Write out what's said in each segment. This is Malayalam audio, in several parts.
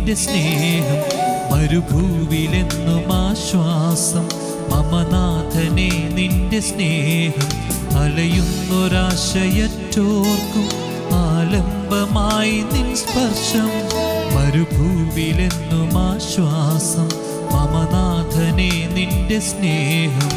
നിന്റെ സ്നേഹം മരുഭൂവിലെന്നും ആശ്വാസം മമനാഥനെ നിന്റെ സ്നേഹം അലയുന്നൊരാശയറ്റോർക്കും ആലംബമായി നിൻ സ്പർശം മരുഭൂവിലെന്നും ആശ്വാസം മമനാഥനെ നിന്റെ സ്നേഹം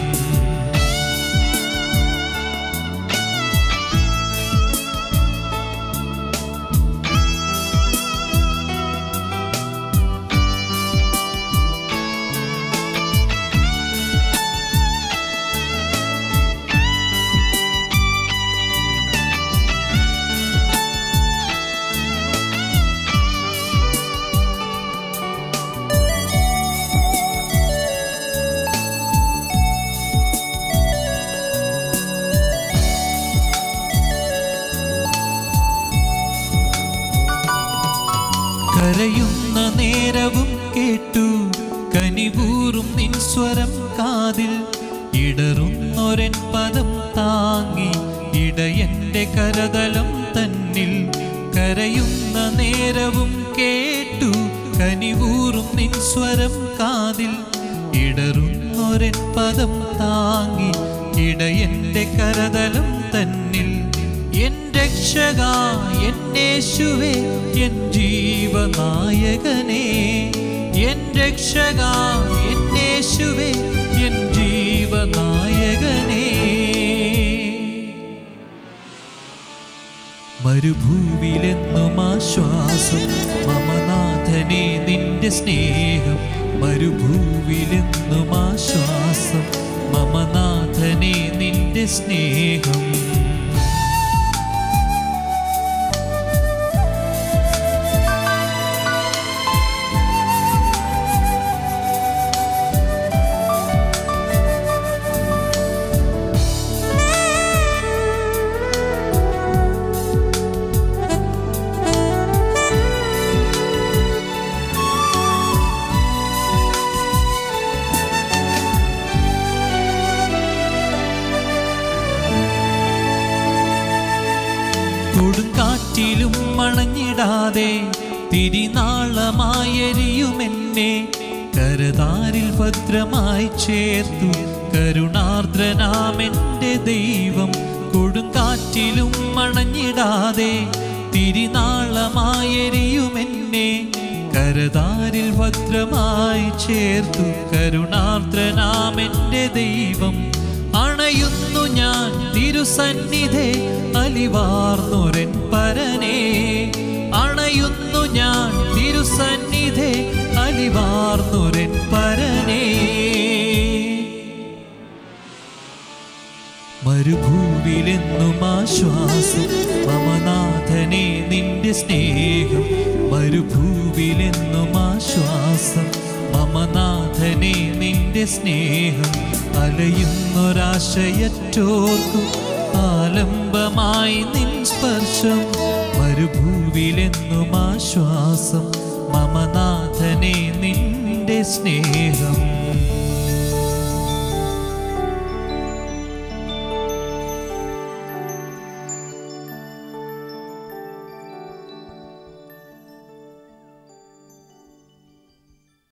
കരയുന്ന നേരവും കേട്ടു കനിവൂറും നിൻ സ്വരം കാതിൽ ഇടറുന്നൊരൻ പദം താങ്ങി ഇടയന്റെ കരതലം തന്നിൽ കരയുന്ന നേരവും കേട്ടു കനിവൂറും നിൻ സ്വരം കാതിൽ ഇടറുന്നൊരൻ പദം താങ്ങി ഇടയന്റെ കരതലം തന്നിൽ എൻ രക്ഷക എന്നേശുവേ എൻ ജീവനായകനേ എൻ രക്ഷക എന്നേശുവേ എൻ ജീവനായകനേ മരുഭൂവിലെന്നും ആശ്വാസം മമനാഥനെ നിന്റെ സ്നേഹം മരുഭൂവിലെന്നും ആശ്വാസം മമനാഥനെ നിന്റെ സ്നേഹം കൊടുങ്കാറ്റിലും മണഞ്ഞിടാതെ തിരിനാളമായെരിയുമെന്നെ കരതാരിൽ ഭദ്രമായി ചേർത്തു കരുണാർദ്രനാമെന്റെ ദൈവം കൊടുങ്കാറ്റിലും മണഞ്ഞിടാതെ തിരിനാളമായെരിയുമെന്നെ കരതാരിൽ ഭദ്രമായി ചേർത്തു കരുണാർദ്രനാമെന്റെ ദൈവം അണയുന്നു ഞാൻ തിരുസന്നിധേ അലിവാർന്നൊരൻ പരനേ അണയുന്നു ഞാൻ തിരുസന്നിധേ അലിവാർന്നൊരൻ പരനേ മരുഭൂവിലെന്നും ആശ്വാസം മമനാഥനെ നിന്റെ സ്നേഹം മരുഭൂവിലെന്നും ആശ്വാസം മമനാഥനെ നിന്റെ സ്നേഹം അലയുന്നൊരാശയറ്റോർക്കും ആലംബമായി നിൻ സ്പർശം മരുഭൂവിലെന്നും ആശ്വാസം മമനാഥനെ നിന്റെ സ്നേഹം